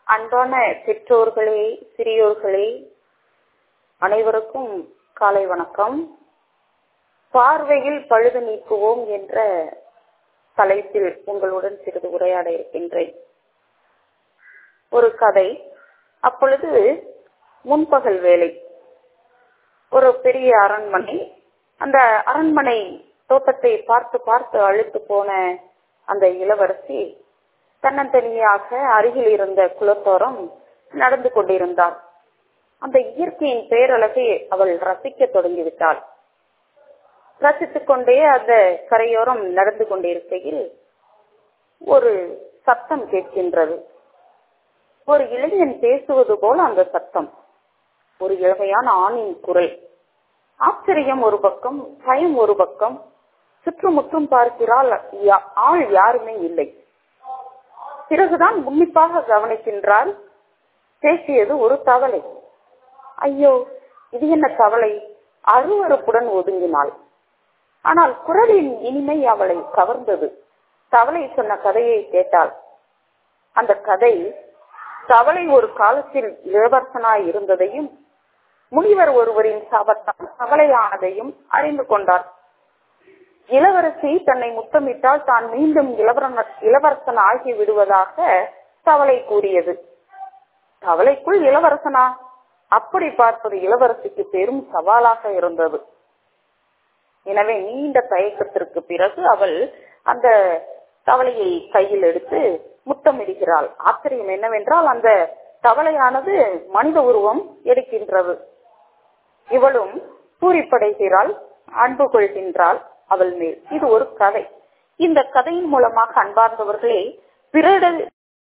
அன்பான பெற்றோர்களே சிறியோர்களே அனைவருக்கும் காலை வணக்கம் பார்வையில் பழுது நீக்குவோம் என்ற தலைப்பில் உங்களுடன் சிறிது உரையாட இருக்கின்றேன் ஒரு கதை அப்பொழுது முன்பகல் வேலை ஒரு பெரிய அரண்மனை அந்த அரண்மனை தோட்டத்தை பார்த்து பார்த்து அழுத்து போன அந்த இளவரசி தன்னந்தனியாக அருகில் இருந்த குலத்தோரம் நடந்து கொண்டிருந்தாள் அந்த இயற்கையின் பேரழகை அவள் ரசிக்க தொடங்கிவிட்டாள் ரசித்துக் கொண்டே அந்த கரையோரம் நடந்து கொண்டிருக்கையில் ஒரு சத்தம் கேட்கின்றது ஒரு இளைஞன் பேசுவது போல அந்த சத்தம் ஒரு இளமையான ஆணின் குரல் ஆச்சரியம் ஒரு பக்கம் பயம் ஒரு பக்கம் சுற்றுமுற்றும் பார்க்கிறாள் ஆள் யாருமே இல்லை பிறகுதான் உன்னிப்பாக கவனிக்கின்றால் பேசியது ஒரு தவளை ஐயோ இது என்ன தவளை அருவறுப்புடன் ஒதுங்கினாள் ஆனால் குரலின் இனிமை அவளை கவர்ந்தது தவளை சொன்ன கதையை கேட்டாள் அந்த கதை தவளை ஒரு காலத்தில் இளவரசனாய் இருந்ததையும் முனிவர் ஒருவரின் சாபத்தால் தவளையானதையும் அறிந்து கொண்டார் இளவரசி தன்னை முத்தமிட்டால் தான் மீண்டும் இளவரசன் ஆகி விடுவதாக தவளை கூறியது தவளைக்குள் இளவரசனா அப்படி பார்ப்பது இளவரசிக்கு பெரும் சவாலாக இருந்தது எனவே நீண்ட தயக்கத்திற்கு பிறகு அவள் அந்த தவளையை கையில் எடுத்து முத்தமிடுகிறாள் ஆச்சரியம் என்னவென்றால் அந்த தவளையானது மனித உருவம் எடுக்கின்றது இவளும் பூரிப்படைகிறாள் அன்பு கொள்கின்றாள் அவள் மேல் இது ஒரு கதை இந்த கதையின் மூலமாக அன்பார்ந்தவர்களே பிறரிட